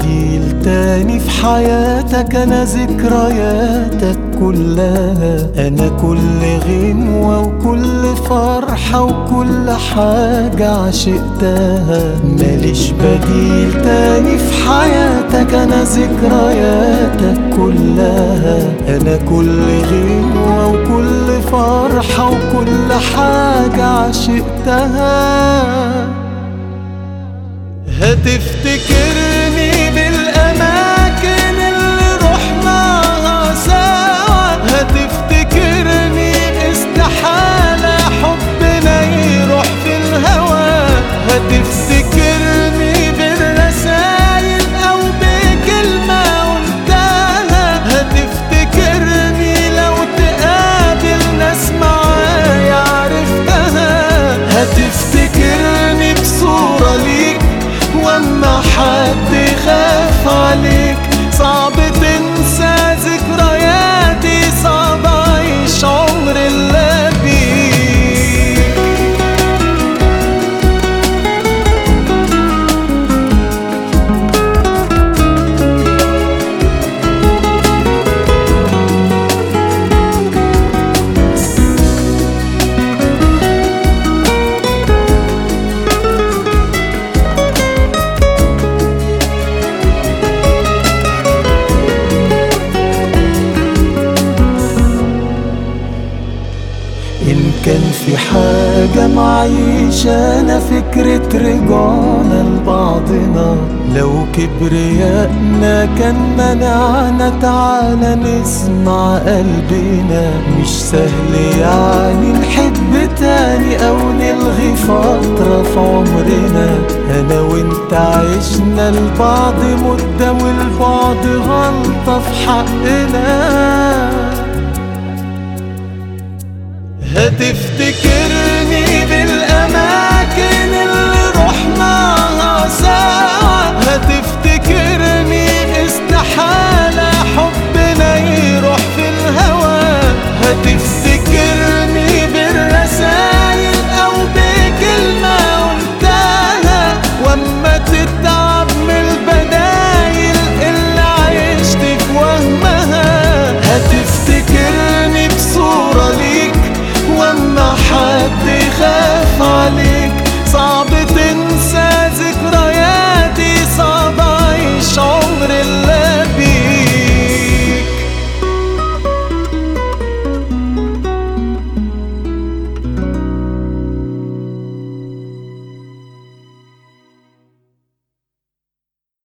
بديل تاني في حياتك انا ذكرياتك كلها انا كل غنوة وكل فرحة وكل حاجة عشقتها ماليش بديل تاني في حياتك انا ذكرياتك كلها انا كل غنوة وكل فرحة وكل حاجة عشقتها هتفتكرني بالأماكن اللي رحناها سوا هتفتكرني استحالة حبنا يروح في الهوى هتفتكرني بالرسايل أو بكلمة قلتها هتفتكرني لو تقابل ناس معايا عرفتها هتفتكرني بصورة ليك واما حد يخاف عليك صعب تنسى ذكرياتي صعب اعيش عمر الا بيك إن كان في حاجة معيشة أنا فكرة رجعنا لبعضنا لو كبريائنا كان منعنا تعالى نسمع قلبنا مش سهل يعني نحب تاني أو نلغي فترة في عمرنا أنا وإنت عشنا لبعض مدة والبعد غلطة في حقنا هتفتكرني بالأماكن اللي